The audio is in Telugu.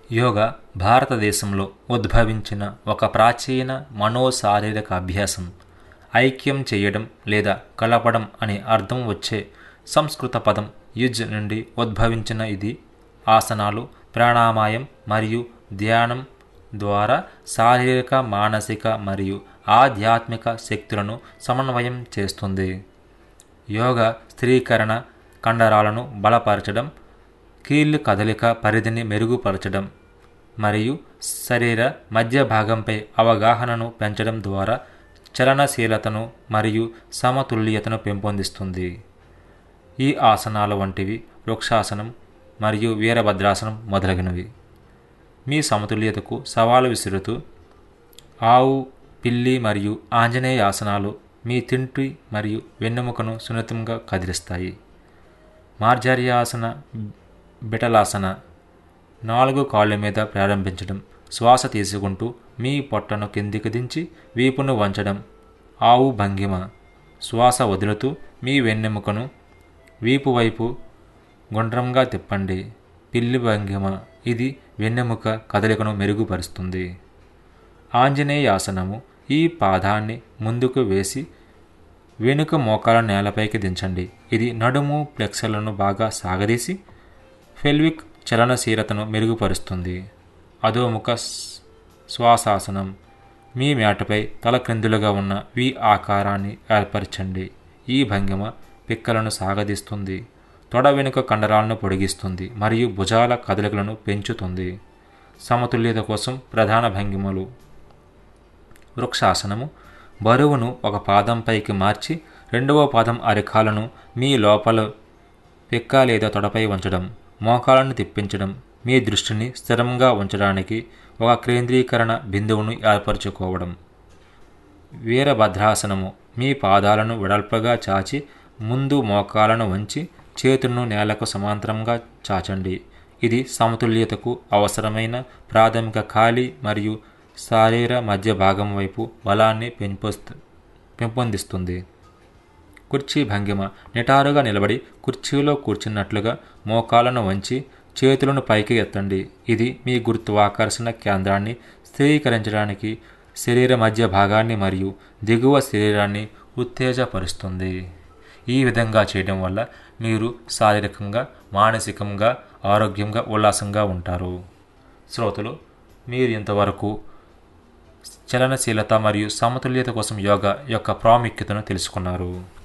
యోగా భారతదేశంలో ఉద్భవించిన ఒక ప్రాచీన మనోశారీరక అభ్యాసం ఐక్యం చేయడం లేదా కలపడం అనే అర్థం వచ్చే సంస్కృత పదం యుజ్ నుండి ఉద్భవించిన ఇది ఆసనాలు ప్రాణాయామం మరియు ధ్యానం ద్వారా శారీరక మానసిక మరియు ఆధ్యాత్మిక శక్తులను సమన్వయం చేస్తుంది యోగా స్థిరీకరణ కండరాలను బలపరచడం కీళ్ళు కదలిక పరిధిని మెరుగుపరచడం మరియు శరీర మధ్య భాగంపై అవగాహనను పెంచడం ద్వారా చలనశీలతను మరియు సమతుల్యతను పెంపొందిస్తుంది ఈ ఆసనాలు వంటివి వృక్షాసనం మరియు వీరభద్రాసనం మొదలగునవి మీ సమతుల్యతకు సవాలు విసురుతూ ఆవు పిల్లి మరియు ఆంజనేయ ఆసనాలు మీ తింటి మరియు వెన్నెముకను సున్నితంగా కదిలిస్తాయి మార్జర్యాసన బిటలాసన నాలుగు కాళ్ళ మీద ప్రారంభించడం శ్వాస తీసుకుంటూ మీ పొట్టను కిందికి దించి వీపును వంచడం ఆవు భంగిమ శ్వాస వదులుతూ మీ వెన్నెముకను వీపు వైపు గుండ్రంగా తిప్పండి పిల్లి భంగిమ ఇది వెన్నెముక కదలికను మెరుగుపరుస్తుంది ఆంజనేయాసనము ఈ పాదాన్ని ముందుకు వేసి వెనుక మోకాల నేలపైకి దించండి ఇది నడుము ప్లెక్సలను బాగా సాగదీసి ఫెల్విక్ చలనశీలతను మెరుగుపరుస్తుంది అధోముఖ శ్వాసాసనం మీ మేటపై తల క్రిందులుగా ఉన్న వి ఆకారాన్ని ఏర్పరచండి ఈ భంగిమ పిక్కలను సాగదీస్తుంది తొడ వెనుక కండరాలను పొడిగిస్తుంది మరియు భుజాల కదలికలను పెంచుతుంది సమతుల్యత కోసం ప్రధాన భంగిమలు వృక్షాసనము బరువును ఒక పాదంపైకి మార్చి రెండవ పాదం అరికాలను మీ లోపల పిక్క లేదా తొడపై ఉంచడం మోకాలను తిప్పించడం మీ దృష్టిని స్థిరంగా ఉంచడానికి ఒక కేంద్రీకరణ బిందువును ఏర్పరచుకోవడం వీరభద్రాసనము మీ పాదాలను వెడల్పుగా చాచి ముందు మోకాలను వంచి చేతులను నేలకు సమాంతరంగా చాచండి ఇది సమతుల్యతకు అవసరమైన ప్రాథమిక ఖాళీ మరియు శారీర మధ్య భాగం వైపు బలాన్ని పెంపొస్తు పెంపొందిస్తుంది కుర్చీ భంగిమ నిటారుగా నిలబడి కుర్చీలో కూర్చున్నట్లుగా మోకాలను వంచి చేతులను పైకి ఎత్తండి ఇది మీ గురుత్వాకర్షణ కేంద్రాన్ని స్థిరీకరించడానికి శరీర మధ్య భాగాన్ని మరియు దిగువ శరీరాన్ని ఉత్తేజపరుస్తుంది ఈ విధంగా చేయడం వల్ల మీరు శారీరకంగా మానసికంగా ఆరోగ్యంగా ఉల్లాసంగా ఉంటారు శ్రోతలు మీరు ఇంతవరకు చలనశీలత మరియు సమతుల్యత కోసం యోగా యొక్క ప్రాముఖ్యతను తెలుసుకున్నారు